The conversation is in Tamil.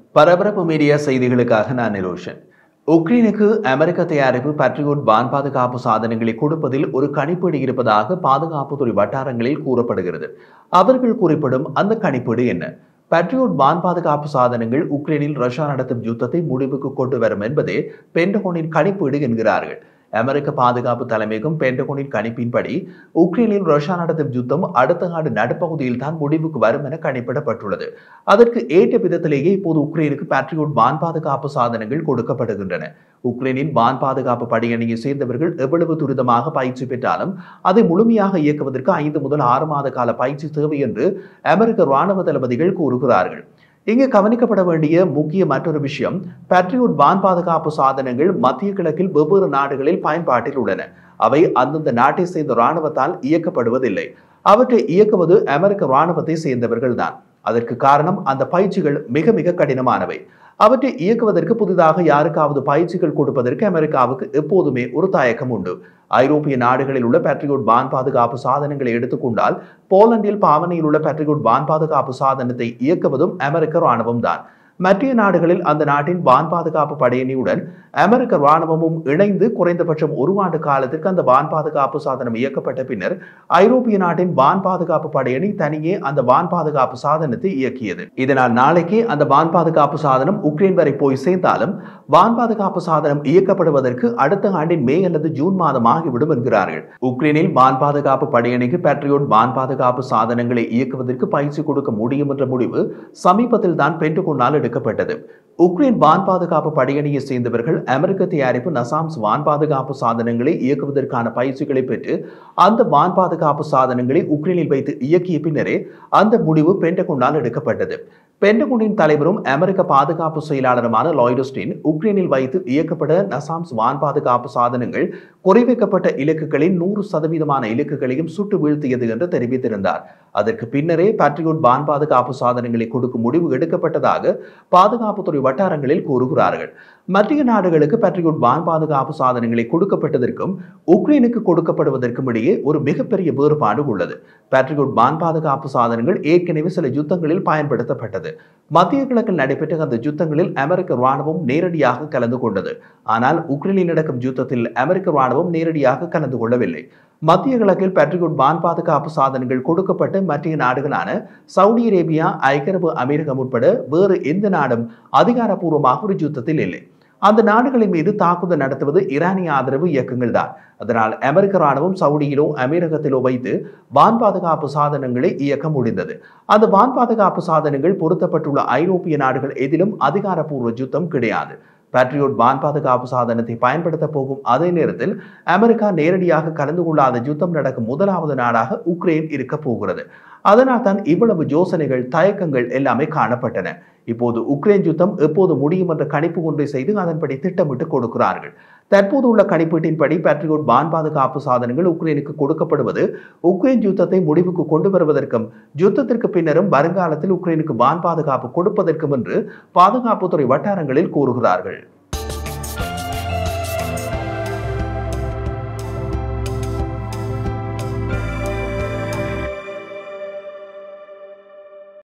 பரபரப்பு மீடியா செய்திகளுக்காக நான் நிரோஷன் உக்ரைனுக்கு அமெரிக்க தயாரிப்பு பட்ரியோட் வான் பாதுகாப்பு சாதனங்களை கொடுப்பதில் ஒரு கணிப்பீடு இருப்பதாக பாதுகாப்புத்துறை வட்டாரங்களில் கூறப்படுகிறது அவர்கள் குறிப்பிடும் அந்த கணிப்பீடு என்ன பட்ரியோட் வான் பாதுகாப்பு சாதனங்கள் உக்ரைனில் ரஷ்யா நடத்தும் யுத்தத்தை முடிவுக்கு கொண்டு வரும் என்பதே பென்டகோனின் கணிப்பீடு என்கிறார்கள் அமெரிக்க பாதுகாப்பு தலைமையகம் பென்டகோனின் கணிப்பின்படி உக்ரைனில் ரஷ்யா நடத்தும் யுத்தம் அடுத்த ஆண்டு நடுப்பகுதியில் தான் முடிவுக்கு வரும் என கணிப்பிடப்பட்டுள்ளது அதற்கு ஏற்ற விதத்திலேயே இப்போது உக்ரைனுக்கு பேட்ரியோட் வான் பாதுகாப்பு சாதனங்கள் கொடுக்கப்படுகின்றன உக்ரைனின் வான் பாதுகாப்பு படையணியை சேர்ந்தவர்கள் எவ்வளவு துரிதமாக பயிற்சி பெற்றாலும் அதை முழுமையாக இயக்குவதற்கு ஐந்து முதல் ஆறு மாத கால பயிற்சி தேவை என்று அமெரிக்க ராணுவ தளபதிகள் கூறுகிறார்கள் இங்கு கவனிக்கப்பட வேண்டிய முக்கிய மற்றொரு விஷயம் பேட்ரியோட் வான் பாதுகாப்பு சாதனங்கள் மத்திய கிழக்கில் வெவ்வேறு நாடுகளில் பயன்பாட்டில் உள்ளன அவை அந்தந்த நாட்டை சேர்ந்த இராணுவத்தால் இயக்கப்படுவதில்லை அவற்றை இயக்குவது அமெரிக்க இராணுவத்தை சேர்ந்தவர்கள் தான் அதற்கு காரணம் அந்த பயிற்சிகள் மிக மிக கடினமானவை அவற்றை இயக்குவதற்கு புதிதாக யாருக்காவது பயிற்சிகள் கொடுப்பதற்கு அமெரிக்காவுக்கு எப்போதுமே ஒரு தயக்கம் உண்டு ஐரோப்பிய நாடுகளில் உள்ள பேட்ரியோட் வான் பாதுகாப்பு சாதனங்களை எடுத்துக்கொண்டால் போலந்தில் பாவனையில் உள்ள பேட்ரியோட் வான் பாதுகாப்பு சாதனத்தை இயக்குவதும் அமெரிக்க ராணுவம் தான் மற்ற நாடுகளில் அந்த நாட்டின் வான் பாதுகாப்பு படையணியுடன் அமெரிக்க ராணுவமும் இணைந்து குறைந்தபட்சம் ஒரு ஆண்டு காலத்திற்கு அந்த வான் பாதுகாப்பு சாதனம் இயக்கப்பட்ட பின்னர் ஐரோப்பிய நாட்டின் வான் பாதுகாப்பு படையணி தனியே அந்த வான் பாதுகாப்பு சாதனத்தை இயக்கியது இதனால் நாளைக்கு அந்த வான் பாதுகாப்பு சாதனம் உக்ரைன் வரை போய் சேர்ந்தாலும் வான் பாதுகாப்பு சாதனம் இயக்கப்படுவதற்கு அடுத்த ஆண்டின் மே அல்லது ஜூன் மாதம் ஆகிவிடும் என்கிறார்கள் உக்ரைனில் வான் பாதுகாப்பு படையணிக்கு பேட்ரியோட் வான் பாதுகாப்பு சாதனங்களை இயக்குவதற்கு பயிற்சி கொடுக்க முடியும் என்ற முடிவு சமீபத்தில் தான் பென்டகோனால் எடுக்கப்பட்டது உக்ரைன் வான் பாதுகாப்பு படையணியை சேர்ந்தவர்கள் அமெரிக்க தயாரிப்பு நசாம்ஸ் வான் பாதுகாப்பு சாதனங்களை இயக்குவதற்கான பயிற்சிகளை பெற்று அந்த வான் பாதுகாப்பு சாதனங்களை உக்ரைனில் வைத்து இயக்கிய பின்னரே அந்த முடிவு பென்டகோனால் எடுக்கப்பட்டது பென்டகோனின் தலைவரும் அமெரிக்க பாதுகாப்பு செயலாளருமான லாய்டஸ்டின் உக்ரைனில் வைத்து இயக்கப்பட்ட நசாம்ஸ் வான் பாதுகாப்பு சாதனங்கள் குறிவைக்கப்பட்ட இலக்குகளின் நூறு சதவீதமான இலக்குகளையும் சுட்டு வீழ்த்தியது என்று தெரிவித்திருந்தார் அதற்கு பின்னரே பேட்ரியோட் வான் பாதுகாப்பு சாதனங்களை கொடுக்கும் முடிவு எடுக்கப்பட்டதாக பாதுகாப்புத்துறை வட்டாரங்களில் கூறுகிறார்கள் மத்திய நாடுகளுக்கு பேட்ரியோட் வான் பாதுகாப்பு சாதனங்களை கொடுக்கப்பட்டதற்கும் உக்ரைனுக்கு கொடுக்கப்படுவதற்கும் இடையே ஒரு மிகப்பெரிய வேறுபாடு உள்ளது பேட்ரியோட் வான் பாதுகாப்பு சாதனங்கள் ஏற்கனவே சில யுத்தங்களில் பயன்படுத்தப்பட்டது மத்திய கிழக்கில் நடைபெற்ற அந்த யுத்தங்களில் அமெரிக்க ராணுவம் நேரடியாக கலந்து கொண்டது ஆனால் உக்ரைனில் நடக்கும் யுத்தத்தில் அமெரிக்க ராணுவம் நேரடியாக கலந்து கொள்ளவில்லை மத்திய கிழக்கில் பேட்ரியோட் வான் பாதுகாப்பு சாதனங்கள் கொடுக்கப்பட்ட மற்ற நாடுகளான சவுதி அரேபியா ஐக்கிய அரபு அமீரகம் உட்பட வேறு எந்த நாடும் அதிகாரப்பூர்வமாக ஒரு யுத்தத்தில் இல்லை அந்த நாடுகளின் மீது தாக்குதல் நடத்துவது ஈரானிய ஆதரவு இயக்கங்கள் தான் அதனால் அமெரிக்க ராணுவம் சவுடியிலோ அமீரகத்திலோ வைத்து வான் பாதுகாப்பு சாதனங்களை இயக்க முடிந்தது அந்த வான் பாதுகாப்பு சாதனங்கள் பொருத்தப்பட்டுள்ள ஐரோப்பிய நாடுகள் எதிலும் அதிகாரப்பூர்வ யுத்தம் கிடையாது பேட்ரியோட் வான் பாதுகாப்பு சாதனத்தை பயன்படுத்த போகும் அதே நேரத்தில் அமெரிக்கா நேரடியாக கலந்து கொள்ளாத யுத்தம் நடக்கும் முதலாவது நாடாக உக்ரைன் இருக்க போகிறது அதனால் தான் இவ்வளவு யோசனைகள் தயக்கங்கள் எல்லாமே காணப்பட்டன இப்போது உக்ரைன் யுத்தம் எப்போது முடியும் என்ற கணிப்பு ஒன்றை செய்து அதன்படி திட்டமிட்டு கொடுக்கிறார்கள் தற்போது உள்ள கணிப்பீட்டின்படி பேட்ரியோட் வான் பாதுகாப்பு சாதனங்கள் உக்ரைனுக்கு கொடுக்கப்படுவது உக்ரைன் யுத்தத்தை முடிவுக்கு கொண்டு வருவதற்கும் யுத்தத்திற்கு பின்னரும் வருங்காலத்தில் உக்ரைனுக்கு வான் பாதுகாப்பு கொடுப்பதற்கும் என்று பாதுகாப்புத்துறை வட்டாரங்களில் கூறுகிறார்கள்